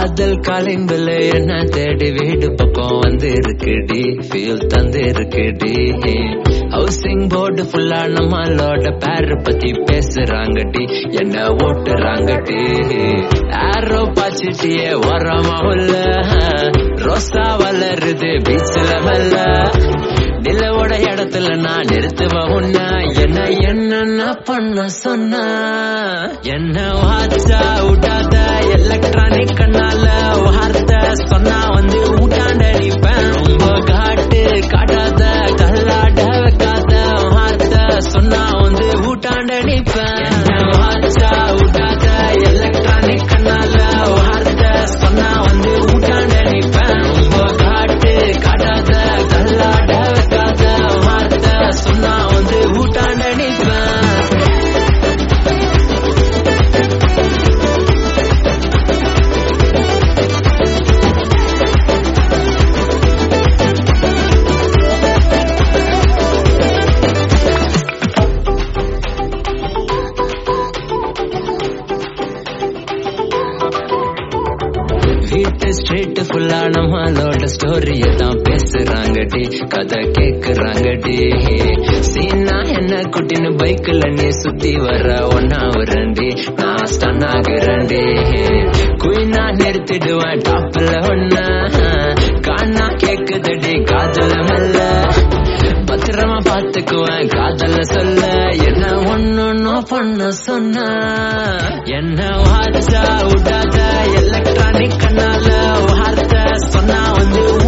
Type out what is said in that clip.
காதல் காலிங் பில்ல என்ன தேடி வீடு பக்கம் வந்து இருக்குடி ஃபீல் தந்து இருக்குடி ஹவுசிங் போர்டு ஃபுல்லா நம்மளோட பேர பத்தி பேசுறாங்கடி என்ன ஓட்டுறாங்கடி ஆரோ பாச்சிட்டியே ஓரமா உள்ள ரோசா வளருது பீச்ல மெல்ல நிலவோட இடத்துல நான் நிறுத்துவேன் உன்ன என்ன என்ன பண்ண சொன்ன என்ன வாச்சா விட்டாத எலக்ட்ரானிக் கண்ணால வார்த்தை சொன்னா வந்து ஊட்டாண்ட நிப்பேன் ரொம்ப காட்டு காட்டாத கல்லாட வைக்காத வார்த்தை சொன்னா வந்து ஊட்டாண்ட நிப்பேன் என்ன வாச்சா விட்டாத எலக்ட்ரானிக் கண்ணால வார்த்தை சொன்னா வந்து ஊட்டாண்ட நிப்பேன் ரொம்ப காட்டு காட்டாத கல்லாட வைக்காத வார்த்தை சொன்னா வந்து ஊட்டாண்ட நிப்பேன் வீட்டு ஸ்ட்ரீட் ஃபுல்லா நம்மளோட ஸ்டோரிய தான் பேசுறாங்கடி கதை கேக்குறாங்கடி சீனா என்ன குட்டின்னு பைக்ல நீ சுத்தி வர ஒன்னா வரண்டி நான் ஸ்டன் ஆகுறண்டி குயினா நிறுத்திடுவேன் டாப்ல ஒன்ன காணா கேக்குதடி காதல மெல்ல பத்திரமா பாத்துக்குவேன் காதல சொல்ல என்ன ஒன்னு பண்ண சொன்ன என்ன வாச்சா விடாத எலக்ட்ரானிக் கண்ணால வார்த்தை சொன்னா வந்து